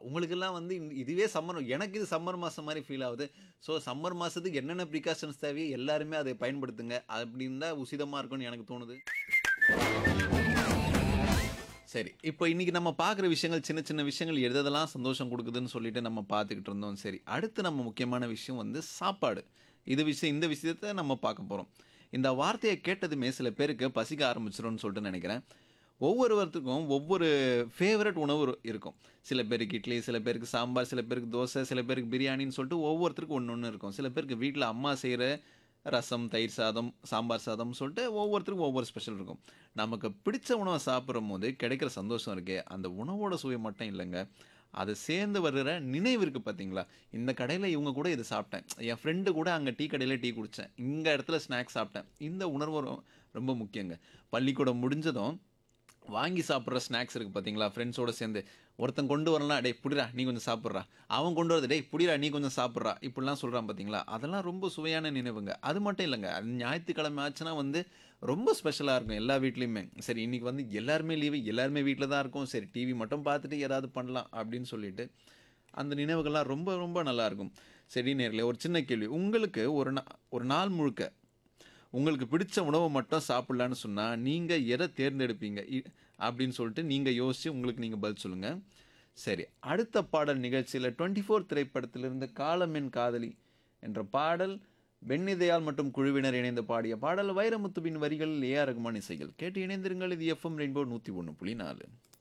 உங்களுக்கெல்லாம் வந்து இந்த- இதுவே சம்மர் எனக்கு இது சம்மர் மாதம் மாதிரி ஃபீல் ஆகுது ஸோ சம்மர் மாதத்துக்கு என்னென்ன ப்ரிகாஷன்ஸ் தேவையோ எல்லாருமே அதை பயன்படுத்துங்க அப்படின்னு தான் உசிதமாக இருக்கும்னு எனக்கு தோணுது சரி இப்போ இன்னைக்கு நம்ம பார்க்குற விஷயங்கள் சின்ன சின்ன விஷயங்கள் எது எதெல்லாம் சந்தோஷம் கொடுக்குதுன்னு சொல்லிட்டு நம்ம பார்த்துக்கிட்டு இருந்தோம் சரி அடுத்து நம்ம முக்கியமான விஷயம் வந்து சாப்பாடு இது விஷயம் இந்த விஷயத்தை நம்ம பார்க்க போகிறோம் இந்த வார்த்தையை கேட்டதுமே சில பேருக்கு பசிக்க ஆரம்பிச்சிரும்னு சொல்லிட்டு நினைக்கிறேன் ஒவ்வொருவருத்துக்கும் ஒவ்வொரு ஃபேவரட் உணவு இரு- இருக்கும் சில பேருக்கு இட்லி சில பேருக்கு சாம்பார் சில பேருக்கு தோசை சில பேருக்கு பிரியாணின்னு சொல்லிட்டு ஒவ்வொருத்தருக்கும் ஒன்று ஒன்று இருக்கும் சில பேருக்கு வீட்டில் அம்மா செய்கிற ரசம் தயிர் சாதம் சாம்பார் சாதம் சொல்லிட்டு ஒவ்வொருத்தருக்கும் ஒவ்வொரு ஸ்பெஷல் இருக்கும் நமக்கு பிடிச்ச உணவை சாப்பிடும் போது கிடைக்கிற சந்தோஷம் இருக்கே அந்த உணவோட சுவை மட்டும் இல்லைங்க அது சேர்ந்து வர்ற நினைவு இருக்குது பார்த்தீங்களா இந்த கடையில் இவங்க கூட இது சாப்பிட்டேன் என் ஃப்ரெண்டு கூட அங்கே டீ கடையில் டீ குடித்தேன் இந்த இடத்துல ஸ்நாக்ஸ் சாப்பிட்டேன் இந்த உணர்வு ரொ- ரொம்ப முக்கியங்க பள்ளிக்கூடம் முடிஞ்சதும் வாங்கி சாப்பிட்ற ஸ்நாக்ஸ் இருக்குது பார்த்தீங்களா ஃப்ரெண்ட்ஸோட சேர்ந்து ஒருத்தன் கொண்டு வரலாம் டேய் புடிடா நீ கொஞ்சம் சாப்பிட்றா அவன் கொண்டு வரது டேய் புடிடா நீ கொஞ்சம் சாப்பிட்றா இப்படிலாம் சொல்கிறான் பார்த்தீங்களா அதெல்லாம் ரொம்ப சுவையான நினைவுங்க அது மட்டும் இல்லைங்க அது ஞாயிற்றுக்கிழமை ஆச்சுன்னா வந்து ரொம்ப ஸ்பெஷலாக இருக்கும் எல்லா வீட்லேயுமே சரி இன்னைக்கு வந்து எல்லாருமே லீவு எல்லாருமே வீட்டில் தான் இருக்கும் சரி டிவி மட்டும் பார்த்துட்டு ஏதாவது பண்ணலாம் அப்படின்னு சொல்லிட்டு அந்த நினைவுகள்லாம் ரொம்ப ரொம்ப நல்லாயிருக்கும் சரி நேரில் ஒரு சின்ன கேள்வி உங்களுக்கு ஒரு நா ஒரு நாள் முழுக்க உங்களுக்கு பிடிச்ச உணவை மட்டும் சாப்பிட்லான்னு சொன்னால் நீங்கள் எதை தேர்ந்தெடுப்பீங்க இ- அப்படின்னு சொல்லிட்டு நீங்கள் யோசித்து உங்களுக்கு நீங்கள் பதில் சொல்லுங்கள் சரி அடுத்த பாடல் நிகழ்ச்சியில் டுவெண்ட்டி ஃபோர் திரைப்படத்திலிருந்து காலமென் காதலி என்ற பாடல் பென்னிதயால் மற்றும் குழுவினர் இணைந்து பாடிய பாடல் வைரமுத்துவின் வரிகள் ஏஆர் ரகுமான் இசைகள் கேட்டு இணைந்திருங்கள் இது எஃப்எம் ரெயின்போ நூற்றி ஒன்று புள்ளி நாலு